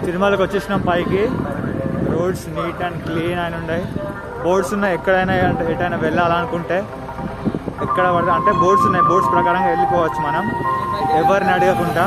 తిరుమలకు వచ్చేసినాం పైకి రోడ్స్ నీట్ అండ్ క్లీన్ అని ఉన్నాయి బోర్డ్స్ ఉన్నాయి ఎక్కడైనా అంటే ఎటైనా వెళ్ళాలనుకుంటే ఎక్కడ పడితే అంటే బోర్డ్స్ ఉన్నాయి బోర్డ్స్ ప్రకారంగా వెళ్ళిపోవచ్చు మనం ఎవరిని అడగకుండా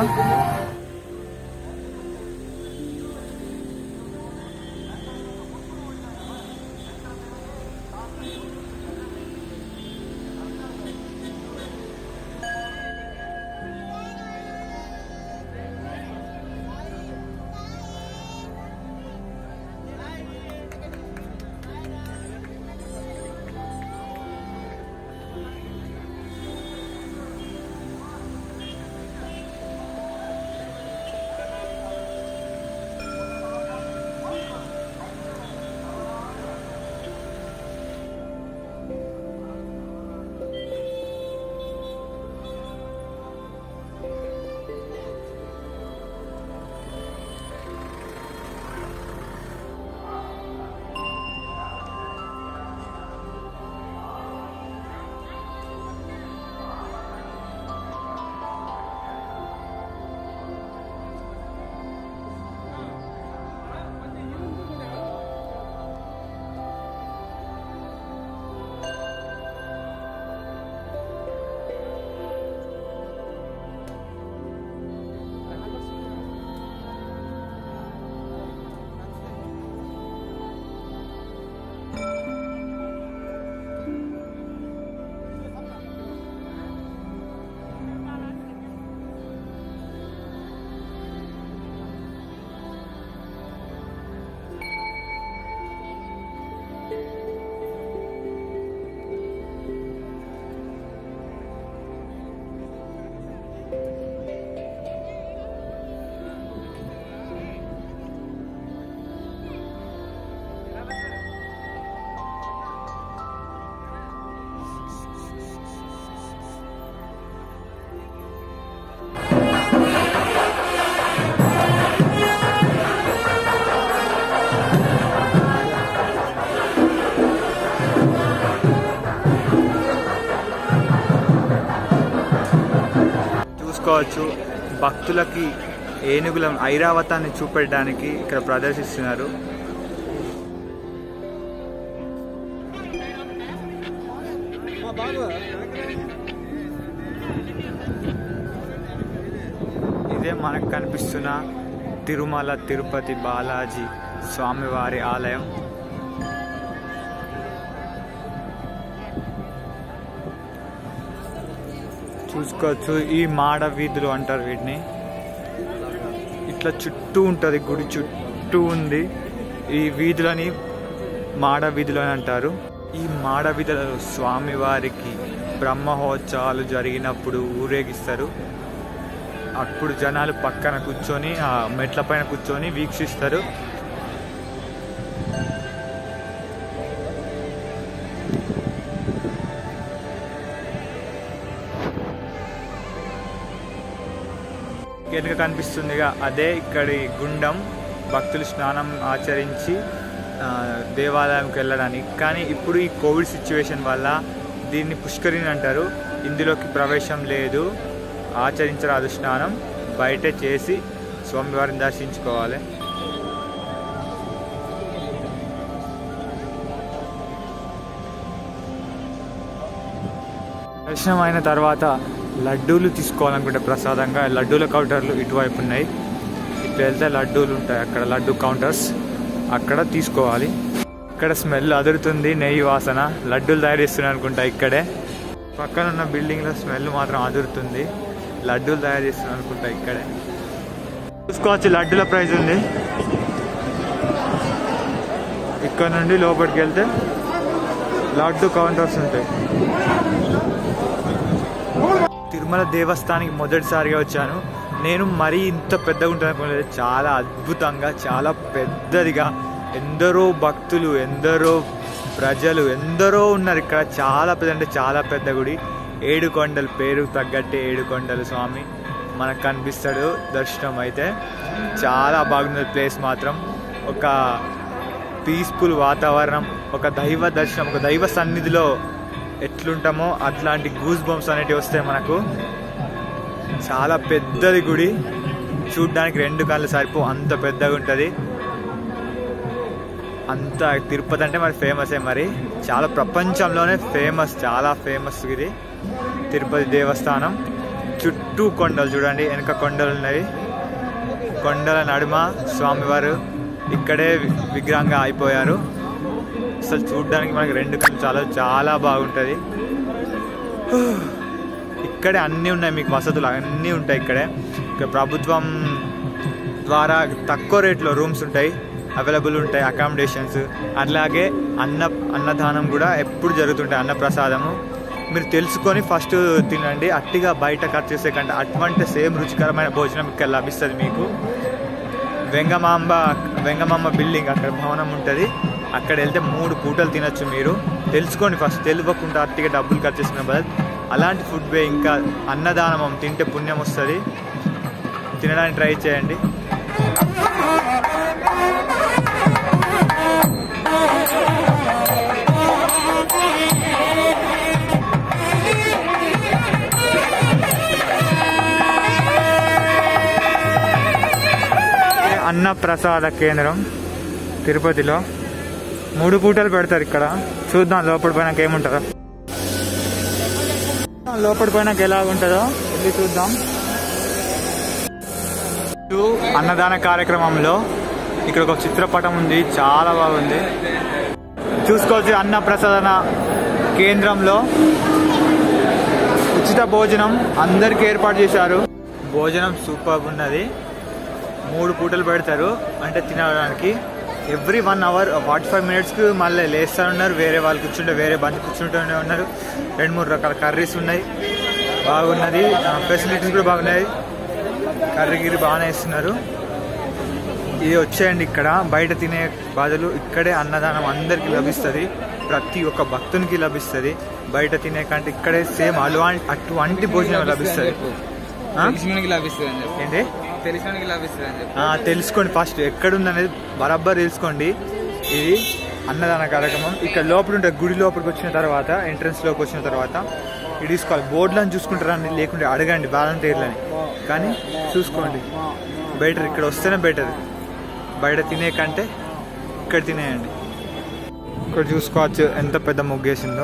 చూసుకోవచ్చు భక్తులకి ఏనుగుల ఐరావతాన్ని చూపెట్టడానికి ఇక్కడ ప్రదర్శిస్తున్నారు ఇదే మనకు కనిపిస్తున్న తిరుమల తిరుపతి బాలాజీ స్వామివారి ఆలయం చూసుకోవచ్చు ఈ మాడ వీధులు అంటారు వీటిని ఇట్లా చుట్టూ ఉంటుంది గుడి చుట్టూ ఉంది ఈ వీధులని మాడ వీధులు అని అంటారు ఈ మాడ వీధులలో స్వామివారికి బ్రహ్మహోత్సవాలు జరిగినప్పుడు ఊరేగిస్తారు అప్పుడు జనాలు పక్కన కూర్చొని ఆ మెట్ల పైన కూర్చొని వీక్షిస్తారు వెనుక కనిపిస్తుందిగా అదే ఇక్కడి గుండం భక్తులు స్నానం ఆచరించి ఆ, దేవాలయంకి వెళ్ళడానికి కానీ ఇప్పుడు ఈ కోవిడ్ సిచ్యువేషన్ వల్ల దీన్ని పుష్కరిణి అంటారు ఇందులోకి ప్రవేశం లేదు ఆచరించరాదు స్నానం బయటే చేసి స్వామివారిని దర్శించుకోవాలి దర్శనం అయిన తర్వాత లడ్డూలు తీసుకోవాలనుకుంటే ప్రసాదంగా లడ్డూల కౌంటర్లు ఇటువైపు ఉన్నాయి ఇటు వెళ్తే లడ్డూలు ఉంటాయి అక్కడ లడ్డు కౌంటర్స్ అక్కడ తీసుకోవాలి ఇక్కడ స్మెల్ అదురుతుంది నెయ్యి వాసన లడ్డూలు తయారు చేస్తున్నాయి అనుకుంటా ఇక్కడే పక్కన ఉన్న బిల్డింగ్లో స్మెల్ మాత్రం అదురుతుంది లడ్డూలు తయారు చేస్తున్నాయి అనుకుంటా ఇక్కడే చూసుకోవచ్చు లడ్డూల ప్రైస్ ఉంది ఇక్కడ నుండి లోపలికి వెళ్తే లడ్డు కౌంటర్స్ ఉంటాయి తిరుమల దేవస్థానానికి మొదటిసారిగా వచ్చాను నేను మరీ ఇంత పెద్దగా ఉంటుంది అనుకోలేదు చాలా అద్భుతంగా చాలా పెద్దదిగా ఎందరో భక్తులు ఎందరో ప్రజలు ఎందరో ఉన్నారు ఇక్కడ చాలా పెద్ద అంటే చాలా పెద్ద గుడి ఏడు కొండలు పేరు తగ్గట్టే ఏడు కొండలు స్వామి మనకు కనిపిస్తాడు దర్శనం అయితే చాలా బాగుంది ప్లేస్ మాత్రం ఒక పీస్ఫుల్ వాతావరణం ఒక దైవ దర్శనం ఒక దైవ సన్నిధిలో ఎట్లుంటామో అట్లాంటి గూస్ బంప్స్ అనేటివి వస్తాయి మనకు చాలా పెద్దది గుడి చూడ్డానికి రెండు కళ్ళు సరిపో అంత పెద్దగా ఉంటుంది అంత తిరుపతి అంటే మరి ఫేమసే మరి చాలా ప్రపంచంలోనే ఫేమస్ చాలా ఫేమస్ ఇది తిరుపతి దేవస్థానం చుట్టూ కొండలు చూడండి వెనక కొండలు ఉన్నాయి కొండల నడుమ స్వామివారు ఇక్కడే వి- విగ్రహంగా అయిపోయారు అసలు చూడడానికి మనకి రెండు కళ్ళు చాలా చాలా బాగుంటుంది ఇక్కడే అన్నీ ఉన్నాయి మీకు వసతులు అన్నీ ఉంటాయి ఇక్కడే ఇక్కడ ప్రభుత్వం ద్వారా తక్కువ రేట్లో రూమ్స్ ఉంటాయి అవైలబుల్ ఉంటాయి అకామిడేషన్స్ అట్లాగే అన్న అన్నదానం కూడా ఎప్పుడు జరుగుతుంటాయి అన్నప్రసాదము మీరు తెలుసుకొని ఫస్ట్ తినండి అట్టిగా బయట ఖర్చు చేసే కంటే అటువంటి సేమ్ రుచికరమైన భోజనం ఇక్కడ లభిస్తుంది మీకు వెంగమాంబ వెంగమాంబ బిల్డింగ్ అక్కడ భవనం ఉంటుంది అక్కడ వెళ్తే మూడు పూటలు తినొచ్చు మీరు తెలుసుకోండి ఫస్ట్ తెలియకుండా అట్టిగా డబ్బులు ఖర్చు చేసిన బదులు అలాంటి ఫుడ్ వే ఇంకా అన్నదానం తింటే పుణ్యం వస్తుంది తినడానికి ట్రై చేయండి అన్న ప్రసాద కేంద్రం తిరుపతిలో మూడు పూటలు పెడతారు ఇక్కడ చూద్దాం లోపల పోయినాక ఏముంటుందో లోపల పోయినాక ఎలా ఉంటుందో వెళ్ళి చూద్దాం ఇది అన్నదాన కార్యక్రమంలో ఇక్కడ ఒక చిత్రపటం ఉంది చాలా బాగుంది చూసుకోవచ్చు అన్న ప్రసాదన కేంద్రంలో ఉచిత భోజనం అందరికి ఏర్పాటు చేశారు భోజనం సూపర్ ఉన్నది మూడు పూటలు పెడతారు అంటే తినడానికి every one hour forty five మినిట్స్కి మళ్ళీ లేస్తూ ఉన్నారు వేరే వాళ్ళు కూర్చుంటే వేరే బండి కూర్చుంటూనే ఉన్నారు రెండు మూడు రకాల కర్రీస్ ఉన్నాయి బాగున్నది ఫెసిలిటీస్ కూడా బాగున్నాయి కర్రీ గిరి బాగానే ఇస్తున్నారు ఇది వచ్చేయండి ఇక్కడ బయట తినే బదులు ఇక్కడే అన్నదానం అందరికీ లభిస్తుంది ప్రతి ఒక్క భక్తునికి లభిస్తుంది బయట తినే కంటే ఇక్కడే సేమ్ అలవాంటి అటువంటి భోజనం లభిస్తుంది ఆ? తెలిసినోనికి లభిస్తుంది అని చెప్పి ఏంటి తెలిసినోనికి లభిస్తుంది అని చెప్పి ఆ, తెలుసుకోండి ఫస్ట్ ఎక్కడుంది అనేది బరాబర్ తెలుసుకోండి ఇది అన్నదాన కార్యక్రమం ఇక్కడ లోపల ఉంటే గుడి లోపలికి వచ్చిన తర్వాత ఎంట్రన్స్ లోకి వచ్చిన తర్వాత ఇది తీసుకోవాలి బోర్డులను చూసుకుంటారని లేకుంటే అడగండి వాలంటీర్లని కానీ చూసుకోండి బెటర్ ఇక్కడ వస్తేనే బెటర్ బయట తినే కంటే ఇక్కడ తినేయండి ఇక్కడ చూసుకోవచ్చు ఎంత పెద్ద ముగ్గేసిందో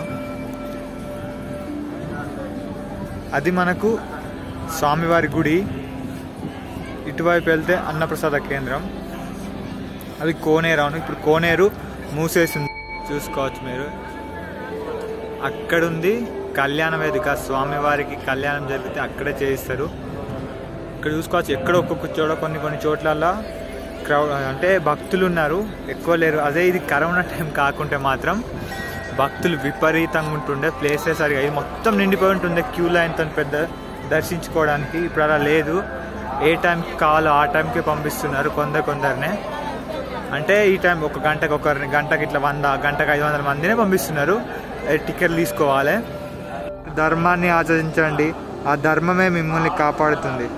అది మనకు స్వామివారి గుడి ఇటువైపు వెళ్తే అన్నప్రసాద కేంద్రం అది కోనేరు అవును ఇప్పుడు కోనేరు మూసేసింది చూసుకోవచ్చు మీరు అక్కడుంది కళ్యాణ వేదిక స్వామివారికి కళ్యాణం జరిగితే అక్కడే చేయిస్తారు ఇక్కడ చూసుకోవచ్చు ఎక్కడ ఒక్కొక్క చోట కొన్ని కొన్ని చోట్లల్లో క్రౌడ్ అంటే భక్తులు ఉన్నారు ఎక్కువ లేరు అదే ఇది కరోనా టైం కాకుంటే మాత్రం భక్తులు విపరీతంగా ఉంటుండే ప్లేసెస్ సరిగా ఇది మొత్తం నిండిపోయి ఉంటుండే క్యూ లైన్తో పెద్ద దర్శించుకోవడానికి ఇప్పుడు అలా లేదు ఏ టైంకి కావాలో ఆ టైంకి పంపిస్తున్నారు కొందరు కొందరినే అంటే ఈ టైం ఒక గంటకు ఒకరిని గంటకి ఇట్లా వంద గంటకు ఐదు వందల మందినే పంపిస్తున్నారు ఏ టికెట్లు తీసుకోవాలి ధర్మాన్ని ఆచరించండి ఆ ధర్మమే మిమ్మల్ని కాపాడుతుంది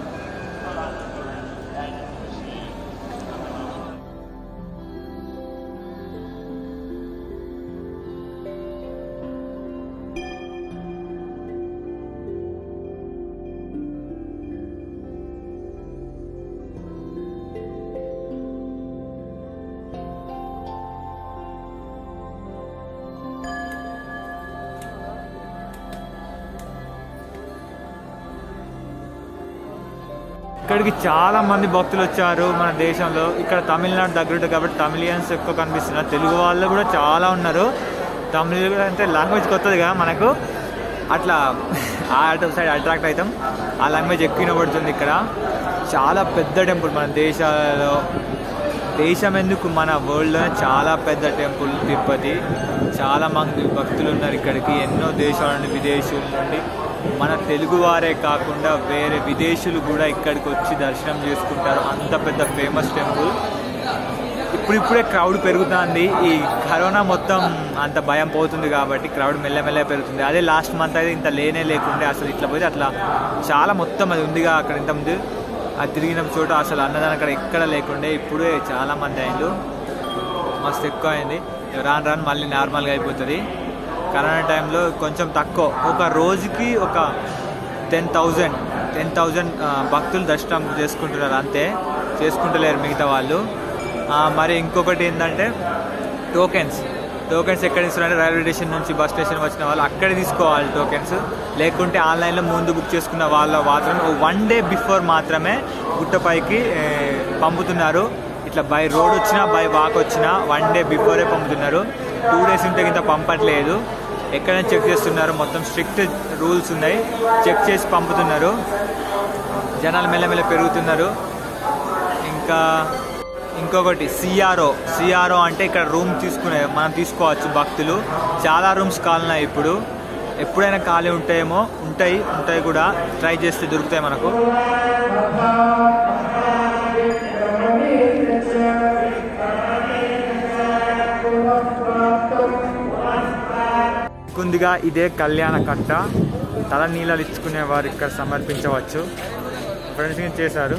ఇక్కడికి చాలా మంది భక్తులు వచ్చారు మన దేశంలో ఇక్కడ తమిళనాడు దగ్గర ఉంటుంది కాబట్టి తమిళియన్స్ ఎక్కువ కనిపిస్తున్నారు తెలుగు వాళ్ళు కూడా చాలా ఉన్నారు తమిళ కూడా అంటే లాంగ్వేజ్ కొత్తది కదా మనకు అట్లా ఆ సైడ్ అట్రాక్ట్ అవుతాం ఆ లాంగ్వేజ్ ఎక్కువ వినబడుతుంది ఇక్కడ చాలా పెద్ద టెంపుల్ మన దేశాలలో దేశం ఎందుకు మన వరల్డ్లోనే చాలా పెద్ద టెంపుల్ తిరుపతి చాలా మంది భక్తులు ఉన్నారు ఇక్కడికి ఎన్నో దేశాల నుండి విదేశీయుల నుండి మన తెలుగు వారే కాకుండా వేరే విదేశీయులు కూడా ఇక్కడికి వచ్చి దర్శనం చేసుకుంటారు అంత పెద్ద ఫేమస్ టెంపుల్ ఇప్పుడు ఇప్పుడే క్రౌడ్ పెరుగుతుంది ఈ కరోనా మొత్తం అంత భయం పోతుంది కాబట్టి క్రౌడ్ మెల్లమెల్ల పెరుగుతుంది అదే లాస్ట్ మంత్ అయితే ఇంత లేనే లేకుండే అసలు ఇట్లా పోతే అట్లా చాలా మొత్తం అది ఉందిగా అక్కడ ఇంత ముందు అది తిరిగిన చోట అసలు అన్నదానం అక్కడ ఎక్కడ లేకుండే ఇప్పుడే చాలా మంది అయిండు మస్తు ఎక్కువ అయింది రాను రాను మళ్ళీ నార్మల్గా అయిపోతుంది కరోనా టైంలో కొంచెం తక్కువ ఒక రోజుకి ఒక టెన్ థౌజండ్ టెన్ థౌజండ్ భక్తులు దర్శనం చేసుకుంటున్నారు అంతే చేసుకుంటలేరు మిగతా వాళ్ళు ఆ, మరి ఇంకొకటి ఏంటంటే టోకెన్స్ టోకెన్స్ ఎక్కడ ఇస్తున్నారంటే రైల్వే స్టేషన్ నుంచి బస్ స్టేషన్ వచ్చిన వాళ్ళు అక్కడే తీసుకోవాలి టోకెన్స్ లేకుంటే ఆన్లైన్లో ముందు బుక్ చేసుకున్న వాళ్ళ మాత్రమే వన్ డే బిఫోర్ మాత్రమే గుట్టపైకి ఏ, పంపుతున్నారు ఇట్లా బై రోడ్ వచ్చినా బై వాక్ వచ్చినా వన్ డే బిఫోరే పంపుతున్నారు టూ డేస్ ఉంటే ఇంత పంపట్లేదు ఎక్కడైనా చెక్ చేస్తున్నారు మొత్తం స్ట్రిక్ట్ రూల్స్ ఉన్నాయి చెక్ చేసి పంపుతున్నారు జనాలు మెల్లమెల్ల పెరుగుతున్నారు ఇంకా ఇంకొకటి సిఆర్ఓ సిఆర్ఓ అంటే ఇక్కడ రూమ్ తీసుకునే మనం తీసుకోవచ్చు భక్తులు చాలా రూమ్స్ కాలున్నాయి ఇప్పుడు ఎప్పుడైనా ఖాళీ ఉంటాయేమో ఉంటాయి ఉంటాయి కూడా ట్రై చేస్తే దొరుకుతాయి మనకు కుందిగా ఇదే కళ్యాణ కట్ట తల నీళ్ళలు ఇచ్చుకునే వారు ఇక్కడ సమర్పించవచ్చు ఫ్రెండ్స్ చేశారు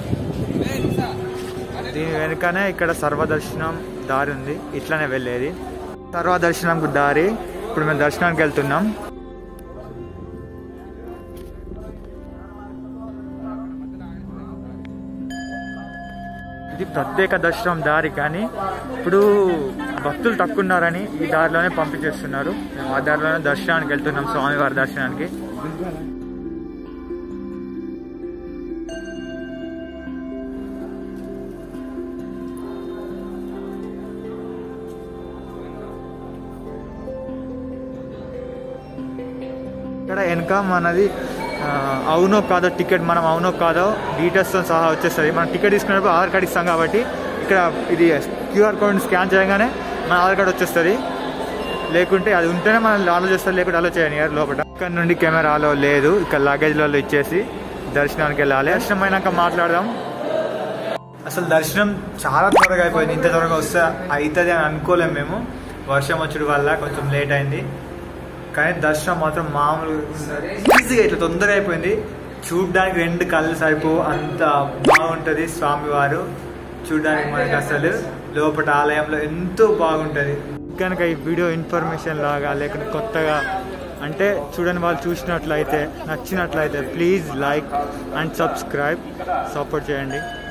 దీని వెనుకనే ఇక్కడ సర్వదర్శనం దారి ఉంది ఇట్లానే వెళ్ళేది సర్వదర్శనంకు దారి ఇప్పుడు మేము దర్శనానికి వెళ్తున్నాం ఇది ప్రత్యేక దర్శనం దారి కానీ ఇప్పుడు భక్తులు తక్కువ ఉన్నారని ఈ దారిలోనే పంపించేస్తున్నారు మేము ఆ దారిలోనే దర్శనానికి వెళ్తున్నాం స్వామివారి దర్శనానికి ఇక్కడ వెనక మనది ఆ, అవునో కాదో టికెట్ మనం అవునో కాదో డీటెయిల్స్తో సహా వచ్చేస్తుంది మనం టికెట్ తీసుకున్నప్పుడు ఆధార్ కార్డు ఇస్తాం కాబట్టి ఇక్కడ ఇది క్యూఆర్ కోడ్ స్కాన్ చేయగానే మన ఆధార్ కార్డు వచ్చేస్తుంది లేకుంటే అది ఉంటేనే మనం ఆలో చేస్తారు లేకుంటే అలో చేయని గారు లోపల ఇక్కడ నుండి కెమెరా అలో లేదు ఇక్కడ లగేజ్లలో ఇచ్చేసి దర్శనానికి వెళ్ళాలి దర్శనం అయినాక మాట్లాడదాం అసలు దర్శనం చాలా త్వరగా అయిపోయింది ఇంత త్వరగా వస్తే అవుతుంది అని అనుకోలేము మేము వర్షం వచ్చడం వల్ల కొంచెం లేట్ అయింది కానీ దర్శనం మాత్రం మామూలు ఈజీగా ఇట్లా తొందరగా అయిపోయింది చూడ్డానికి రెండు కళ్ళు సరిపో అంత బాగుంటుంది స్వామివారు చూడడానికి మనకి అసలు లోపల ఆలయంలో ఎంతో బాగుంటుంది కనుక ఈ వీడియో ఇన్ఫర్మేషన్ లాగా లేకుంటే కొత్తగా అంటే చూడని వాళ్ళు చూసినట్లయితే నచ్చినట్లయితే please like and subscribe support చేయండి